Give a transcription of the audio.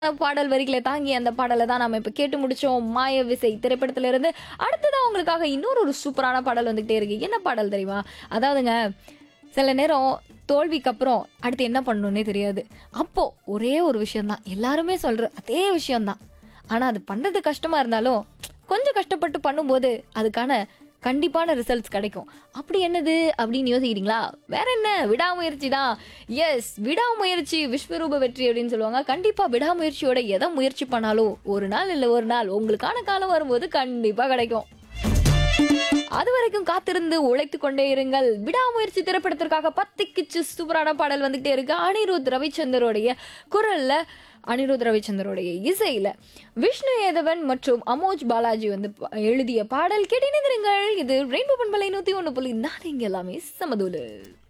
பாடல் வரிகளை தாங்கி அந்த பாடலை தான் நாம இப்ப கேட்டு முடிச்சோம் மாய விசை திரைப்படத்துல இருந்து அடுத்ததான் உங்களுக்காக இன்னொரு ஒரு சூப்பரான பாடல் வந்துகிட்டே இருக்கு என்ன பாடல் தெரியுமா அதாவதுங்க சில நேரம் தோல்விக்கு அப்புறம் அடுத்து என்ன பண்ணணும்னே தெரியாது அப்போ ஒரே ஒரு விஷயம்தான் எல்லாருமே சொல்ற அதே விஷயம்தான் ஆனா அது பண்றது கஷ்டமா இருந்தாலும் கொஞ்சம் கஷ்டப்பட்டு பண்ணும்போது அதுக்கான கண்டிப்பான ரிசல்ட்ஸ் கிடைக்கும் அப்படி என்னது அப்படின்னு யோசிக்கிறீங்களா வேற என்ன விடாமுயற்சி தான் எஸ் விடாமுயற்சி விஸ்வரூப வெற்றி அப்படின்னு சொல்லுவாங்க கண்டிப்பா விடாமுயற்சியோட எதை முயற்சி பண்ணாலும் ஒரு நாள் இல்லை ஒரு நாள் உங்களுக்கான காலம் வரும்போது கண்டிப்பா கிடைக்கும் அது வரைக்கும் காத்திருந்து உழைத்து கொண்டே இருங்கள் விடாமுயற்சி திரைப்படத்திற்காக பத்திக்கிச்சு சூப்பரான பாடல் வந்துகிட்டே இருக்கு அனிருத் ரவிச்சந்தரோடைய குரல்ல அனிருத் ரவிச்சந்தரோடைய இசையில விஷ்ணு ஏதவன் மற்றும் அமோஜ் பாலாஜி வந்து ப- எழுதிய பாடல் கேட்டிருங்கள் இது ரெயின்போ பண்பலை நூத்தி ஒண்ணு புள்ளி நாலு இங்க எல்லாமே சமதூலு